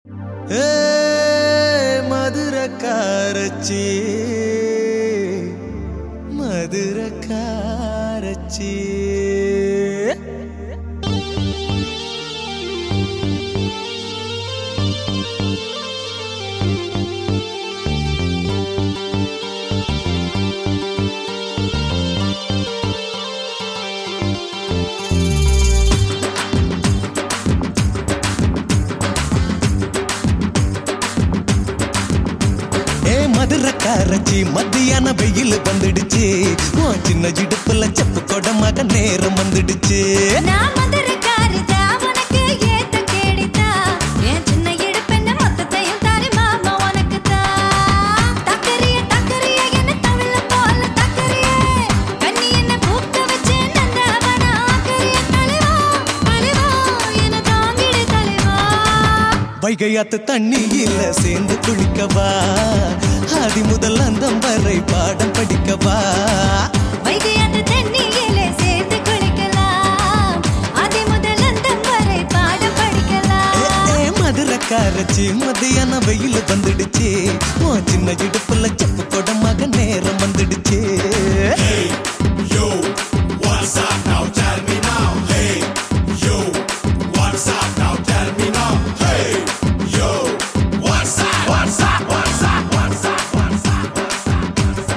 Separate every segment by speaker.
Speaker 1: ஏ மதுரக்காரச்சி மதுரக்காரச்சி ஏ மதுரக்காரச்சி மத்தியான வெயில் வந்துடுச்சு உன் சின்ன இடுப்புல செப்பு கொடமாக நேரம் வந்துடுச்சு
Speaker 2: நான் மதுரக்காரிதா, உனக்கு ஏத்த கேடிதா. என் சின்ன இடுப்பென்ன மொத்தத்தையும் தாரி மாமா உனக்குத்தான். தக்கரியே, தக்கரியே, என்னை தவிழ போல தக்கரியே. கண்ணி என்னை பூக்க வச்சு நந்தவன ஆக்கரியே. தலைவா, தலைவா, என்னை தாங்கிடு தலைவா.
Speaker 1: வைகையாத்து தண்ணியில சேர்ந்து குளிக்கவா ஆதி முதல் அந்தம் வரை பாடம் படிக்கவா
Speaker 2: வைகையாத்து தண்ணியிலே சேர்ந்து குளிக்கலாம். ஆதி முதல் அந்தம் வரை பாடம்
Speaker 1: ஏ,
Speaker 2: படிக்கலாம்.
Speaker 1: ஏ, மதுரக்காரச்சி மத்தியான வெயில் வந்துடுச்சு உன் சின்ன இடுப்புல செப்பு கொடமாக நேரம் வந்துடுச்சு
Speaker 3: Yo, what's up now? Tell me now. Hey, yo, what's up now? Tell me now. Hey, yo, what's up? What's up? What's up? What's up? What's up?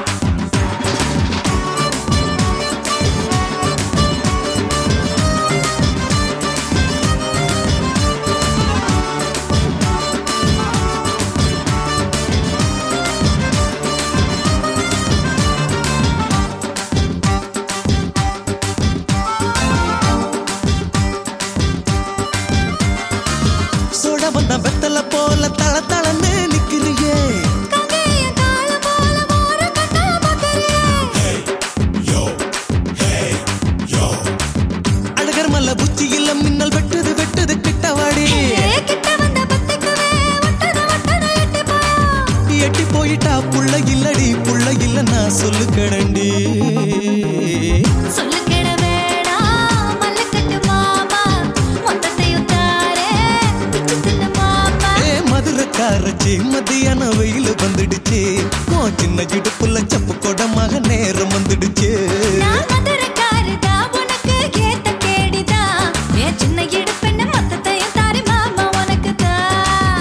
Speaker 1: சோட வந்த வெத்தல போல தள தளன்னு நிக்கிறியே
Speaker 2: கங்கைய காலம் போல மோர கட்டா பக்கரியே.
Speaker 3: Yo, hey, yo,
Speaker 1: அழகர் மல்ல புச்சியில மின்னல் வெட்டுது வெட்டுது கிட்டவாடி
Speaker 2: ஏ கிட்ட வந்த பத்திக்குவே ஒட்டத ஒட்டத எட்டி போயா.
Speaker 1: எட்டி போயிட்டா புள்ள இல்லடி புள்ள இல்ல நான் சொல்லு கடண்டி
Speaker 2: சொல்லு கெட வேணாம், மல்லுக்கட்டு மாமா. மொத்தத்தையும் தாரேன், பிச்சு தின்னு மாமா.
Speaker 1: ஏ மதுரக்காரச்சி மத்தியான வெயில் வந்துடுச்சு உன் சின்ன இடுப்புல செப்பு கொடமாக நேரம் வந்துடுச்சு
Speaker 2: நான் மதுரக்காரிதா, உனக்கு ஏத்த கேடிதா. என் சின்ன இடுப்பென்ன மொத்தத்தையும் தாரி மாமா உனக்குத்தான்.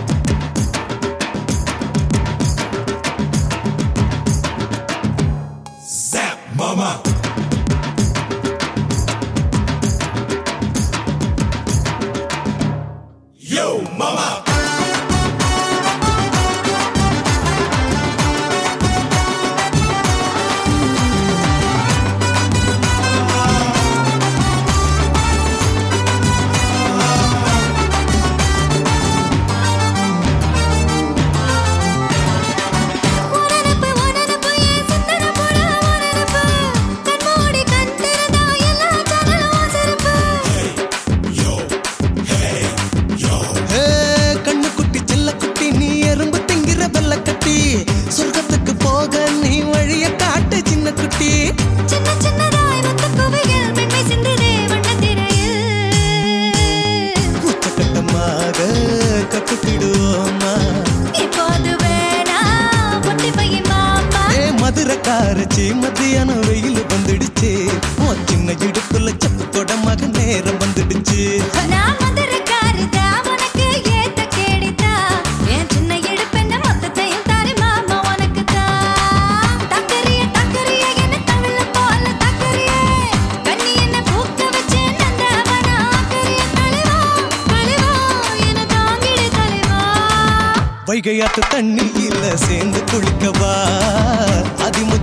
Speaker 3: zap, mama. Yo, mama.
Speaker 2: உனனப்பு, உனனப்பு, என் சிந்தன புறா உனனப்பு. கண்மூடி கண் திறந்தா எல்லா ஜன்னலும் சிறப்பு.
Speaker 3: Yo, hey, yo.
Speaker 1: ஏ, கண்ணு குட்டி செல்ல குட்டி நீ எறும்பு திங்கிற வெள்ள கட்டி சொர்க்கத்துக்கு போக நீ வழிய காட்டு சின்ன குட்டி
Speaker 2: சின்ன சின்னதாய் வந்த குவையில் மென்மை சிந்துதே வண்ணத்திரையில்.
Speaker 1: உச்சக்கட்டமாக கத்துக்கிடுவோமா
Speaker 2: இப்போது வேணா, ஒட்டி பையன் மாமா.
Speaker 1: ஏ மதுரக்காரச்சி மத்தியான வெயில் வந்துடுச்சு உன் சின்ன இடுப்புல செப்பு கொடமாக நேரம் வந்துடுச்சு
Speaker 2: நான் மதுரக்காரிதா, உனக்கு ஏத்த கேடிதா. என் சின்ன இடுப்பென்ன மொத்தத்தையும் தாரி மாமா உனக்குத்தான். தக்கரியே, தக்கரியே, என்னை தவிழ போல தக்கரியே. கண்ணி என்னை பூக்க வச்சு நந்தவன ஆக்கரியே. தலைவா, தலைவா, என்னை தாங்கிடு தலைவா.
Speaker 1: வைகையாத்து தண்ணியில சேர்ந்து குளிக்கவா அதிமுத